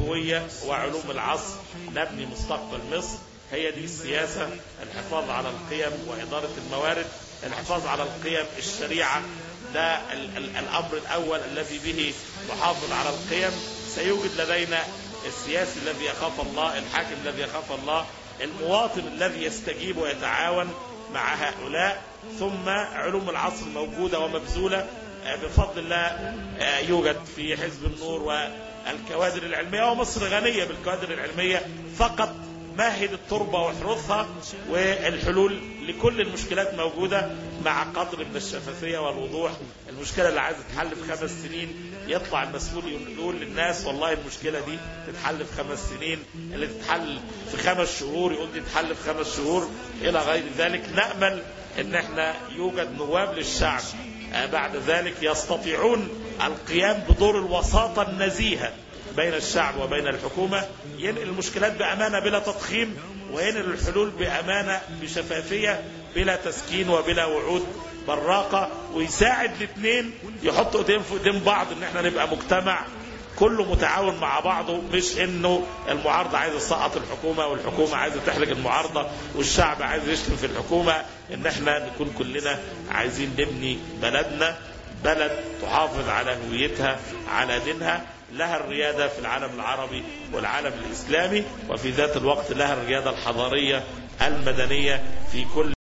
الهوية وعلوم العصر نبني مستقبل مصر هي دي السياسة الحفاظ على القيم وإدارة الموارد الحفاظ على القيم الشريعة ده ال ال الأمر الأول الذي به نحافظ على القيم سيوجد لدينا السياسي الذي يخاف الله الحاكم الذي يخاف الله المواطن الذي يستجيب ويتعاون مع هؤلاء ثم علوم العصر موجودة ومبذولة بفضل الله يوجد في حزب النور والكوادر العلمية ومصر غنية بالكوادر العلمية فقط مهد التربة واحرثها والحلول لكل المشكلات موجودة مع قدر من الشفافية والوضوح المشكلة اللي عايزة تتحل في خمس سنين يطلع المسؤول يقول للناس والله المشكلة دي تتحل في خمس سنين اللي تتحل في خمس شهور يقول دي تتحل في خمس شهور إلى غير ذلك نأمل ان احنا يوجد نواب للشعب بعد ذلك يستطيعون القيام بدور الوساطة النزيهة بين الشعب وبين الحكومة ينقل المشكلات بأمانة بلا تضخيم وينقل الحلول بأمانة بشفافية بلا تسكين وبلا وعود براقة ويساعد الاثنين يحطوا ايديهم في ايدين بعض ان احنا نبقى مجتمع كله متعاون مع بعضه مش انه المعارضة عايزة تسقط الحكومة والحكومة عايزة تحرج المعارضة والشعب عايز يشتم في الحكومة ان احنا نكون كلنا عايزين نبني بلدنا بلد تحافظ على هويتها على دينها لها الريادة في العالم العربي والعالم الإسلامي وفي ذات الوقت لها الريادة الحضارية المدنية في كل